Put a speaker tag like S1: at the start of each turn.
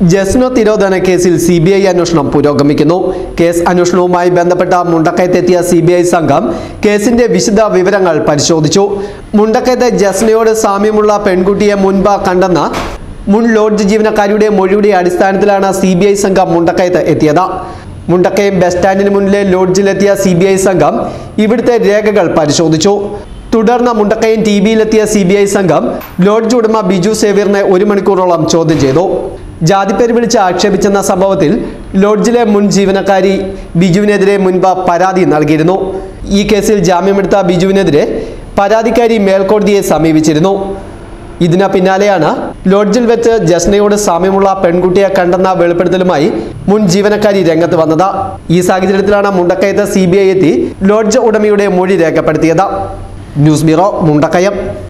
S1: ജസ്നോ തിരോധന കേസിൽ C B I അന്വേഷണം പുരോഗമിക്കുന്നു കേസ് അന്വേഷണവുമായി ബന്ധപ്പെട്ട മുണ്ടക്കയത്തെത്തിയ സി ബി ഐ സംഘം കേസിന്റെ വിശദ വിവരങ്ങൾ പരിശോധിച്ചു മുണ്ടക്കയത്തെ ജസ്നയോട് സാമ്യമുള്ള പെൺകുട്ടിയെ മുൻപ് കണ്ടെന്ന മുൻ ലോഡ്ജ് ജീവനക്കാരിയുടെ മൊഴിയുടെ അടിസ്ഥാനത്തിലാണ് സി ബി ഐ സംഘം മുണ്ടക്കയത്ത് എത്തിയത് മുണ്ടക്കയം ബസ് സ്റ്റാൻഡിന് മുന്നിലെ ലോഡ്ജിലെത്തിയ സി ബി ഐ സംഘം ഇവിടുത്തെ രേഖകൾ പരിശോധിച്ചു തുടർന്ന് മുണ്ടക്കയം ടി വിയിലെത്തിയ സി ബി ഐ സംഘം ലോഡ്ജ് ഉടമ ബിജു സേവ്യറിനെ ഒരു മണിക്കൂറോളം ചോദ്യം ചെയ്തു ജാതിപ്പേര് വിളിച്ച് ആക്ഷേപിച്ചെന്ന സംഭവത്തിൽ ലോഡ്ജിലെ മുൻ ജീവനക്കാരി ബിജുവിനെതിരെ മുൻപ് പരാതി നൽകിയിരുന്നു ഈ കേസിൽ ജാമ്യമെടുത്ത ബിജുവിനെതിരെ പരാതിക്കാരി മേൽക്കോടതിയെ സമീപിച്ചിരുന്നു ഇതിന് പിന്നാലെയാണ് ലോഡ്ജിൽ വെച്ച് ജസ്നയോട് സാമ്യമുള്ള പെൺകുട്ടിയെ കണ്ടെന്ന വെളിപ്പെടുത്തലുമായി മുൻ ജീവനക്കാരി രംഗത്ത് വന്നത് ഈ സാഹചര്യത്തിലാണ് മുണ്ടക്കയത്ത് സി എത്തി ലോഡ്ജ് ഉടമയുടെ മൊഴി രേഖപ്പെടുത്തിയത് ന്യൂസ് ബ്യൂറോ മുണ്ടക്കയം